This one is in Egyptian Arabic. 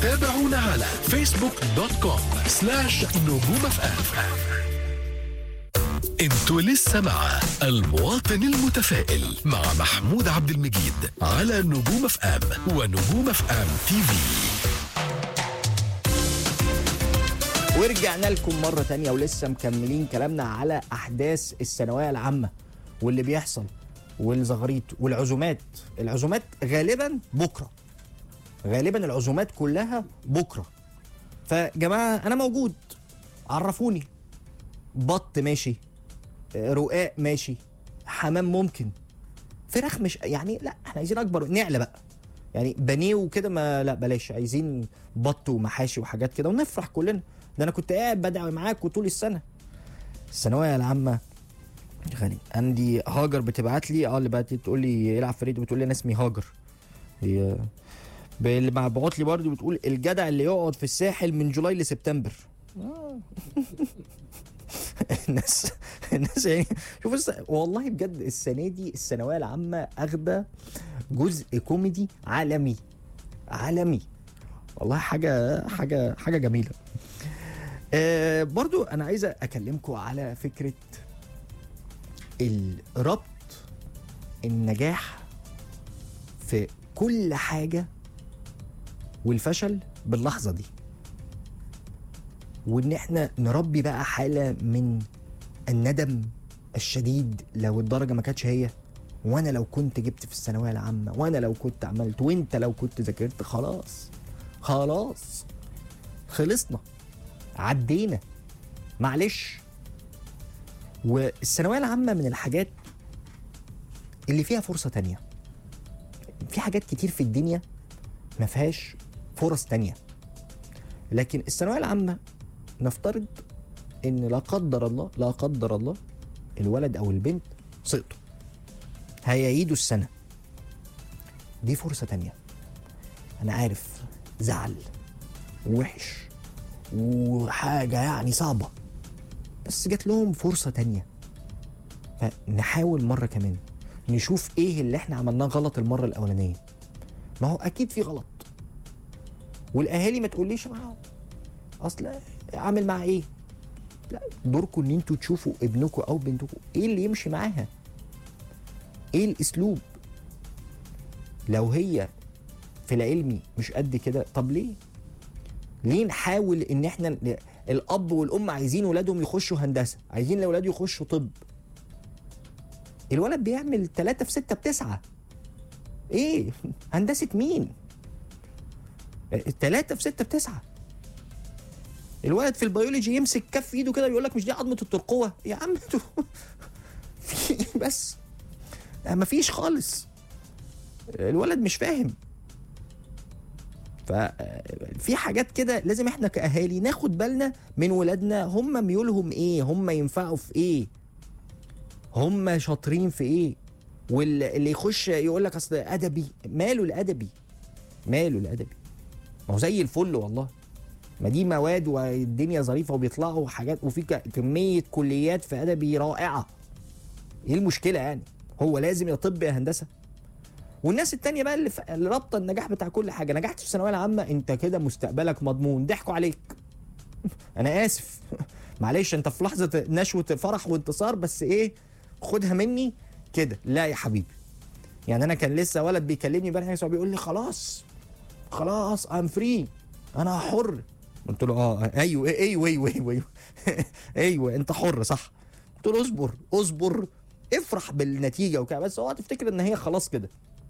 تابعونا على فيسبوك دوت كوم سلاش نجوم اف ام انتوا لسه مع المواطن المتفائل مع محمود عبد المجيد على نجوم اف ام ونجوم اف ام تي في ورجعنا لكم مرة تانية ولسه مكملين كلامنا على أحداث الثانوية العامة واللي بيحصل والزغاريط والعزومات العزومات غالبا بكرة غالبا العزومات كلها بكرة فجماعة أنا موجود عرفوني بط ماشي رقاق ماشي حمام ممكن فراخ مش يعني لا احنا عايزين اكبر نعلى بقى يعني بانيه وكده ما لا بلاش عايزين بط ومحاشي وحاجات كده ونفرح كلنا ده انا كنت قاعد بدعي معاك طول السنه الثانويه العامه غني عندي هاجر بتبعت لي اه اللي بقت تقول لي يلعب فريد بتقول لي انا اسمي هاجر هي ب- اللي بعت لي برضه بتقول الجدع اللي يقعد في الساحل من جولاي لسبتمبر آه. الناس الناس يعني شوف الس... والله بجد السنه دي الثانويه العامه اخده جزء كوميدي عالمي عالمي والله حاجه حاجه حاجه جميله آه برضو انا عايز اكلمكم على فكره الربط النجاح في كل حاجه والفشل باللحظه دي وان احنا نربي بقى حاله من الندم الشديد لو الدرجه ما كانتش هي وانا لو كنت جبت في الثانويه العامه وانا لو كنت عملت وانت لو كنت ذاكرت خلاص خلاص خلصنا عدينا معلش والثانويه العامه من الحاجات اللي فيها فرصه تانية في حاجات كتير في الدنيا ما فيهاش فرص تانية لكن الثانويه العامه نفترض ان لا قدر الله لا قدر الله الولد او البنت سقطوا هيعيدوا السنه دي فرصه تانية انا عارف زعل وحش وحاجه يعني صعبه بس جات لهم فرصه تانية فنحاول مره كمان نشوف ايه اللي احنا عملناه غلط المره الاولانيه ما هو اكيد في غلط والاهالي ما تقوليش معاهم اصل عامل مع ايه لا دوركم ان انتوا تشوفوا ابنكم او بنتكم ايه اللي يمشي معاها ايه الاسلوب لو هي في العلمي مش قد كده طب ليه ليه نحاول ان احنا ن- الاب والام عايزين ولادهم يخشوا هندسه عايزين الاولاد يخشوا طب الولد بيعمل 3 في 6 بتسعة ايه هندسه مين 3 في 6 بتسعة الولد في البيولوجي يمسك كف ايده كده ويقول لك مش دي عظمه الترقوه يا عم انتوا في إيه بس لا مفيش خالص الولد مش فاهم ففي حاجات كده لازم احنا كاهالي ناخد بالنا من ولادنا هم ميولهم ايه هم ينفعوا في ايه هم شاطرين في ايه واللي يخش يقول لك اصل ادبي ماله الادبي ماله الادبي ما هو زي الفل والله ما دي مواد والدنيا ظريفه وبيطلعوا حاجات وفي ك- كميه كليات في ادبي رائعه ايه المشكله يعني هو لازم يا طب يا هندسه والناس التانية بقى اللي, ف... اللي رابطه النجاح بتاع كل حاجه نجحت في الثانويه العامه انت كده مستقبلك مضمون ضحكوا عليك انا اسف معلش انت في لحظه نشوه فرح وانتصار بس ايه خدها مني كده لا يا حبيبي يعني انا كان لسه ولد بيكلمني امبارح بيقول لي خلاص خلاص ام فري انا حر قلت له اه ايوه ايوه ايوه ايوه ايوه ايوه انت حر صح قلت له اصبر اصبر افرح بالنتيجه وكده بس اوعى تفتكر ان هي خلاص كده